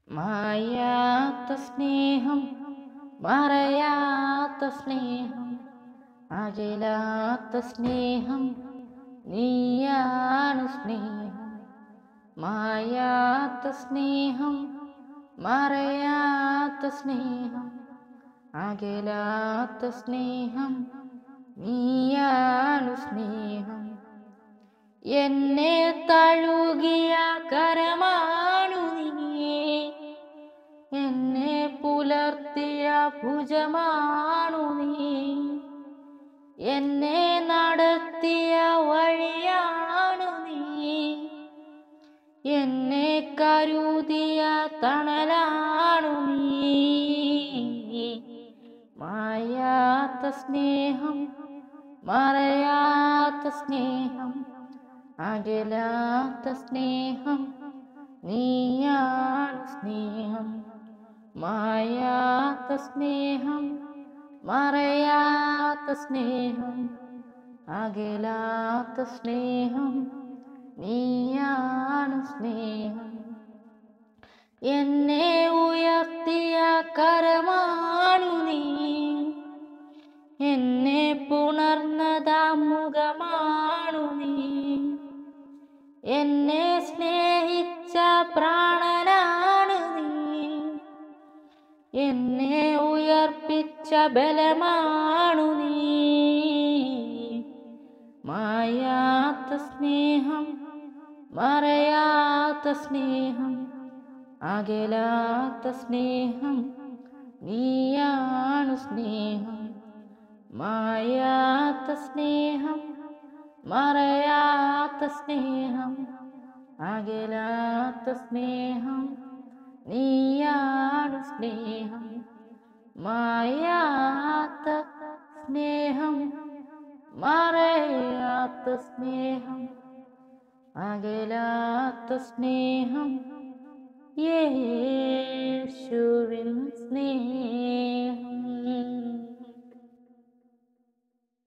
മായാത്ത സ്നേഹം മറയാത്ത സ്നേഹം അകലാത്ത സ്നേഹം നീയാണ് സ്നേഹം മായാത്ത സ്നേഹം മറയാത്ത സ്നേഹം അകലാത്ത സ്നേഹം നീയാണ് സ്നേഹം എന്നെ തഴുകിയ കരമാണു നീ എന്നെ പുലർത്തിയ ഭുജമാണു നീ എന്നെ നടത്തിയ വഴിയാണു നീ എന്നെ കരുതിയ തണലാണു നീ മായാത്ത സ്നേഹം മറയാത്ത സ്നേഹം അകലാത്ത സ്നേഹം നീയാണ് സ്നേഹം മായാത്ത സ്നേഹം മറയാത്ത സ്നേഹം അകലാത്ത സ്നേഹം നീയാണ് സ്നേഹം എന്നെ ഉയർത്തിയ കരമാണു നീ എന്നെ പുണർന്നതാ മുഖമാണു നീ എന്നെ സ്നേഹിച്ച പ്രാണനാണ് നീ എന്നെ ഉയർപ്പിച്ച ബലമാണു നീ മായാത്ത സ്നേഹം മറയാത്ത സ്നേഹം അകലാത്ത സ്നേഹം നീയാണ് സ്നേഹം മായാത്ത സ്നേഹം മറയാത്ത സ്നേഹം അകലാത്ത സ്നേഹം നീയാണ് സ്നേഹം മായാത്ത സ്നേഹം മറയാത്ത സ്നേഹം അകലാത്ത സ്നേഹം ഏ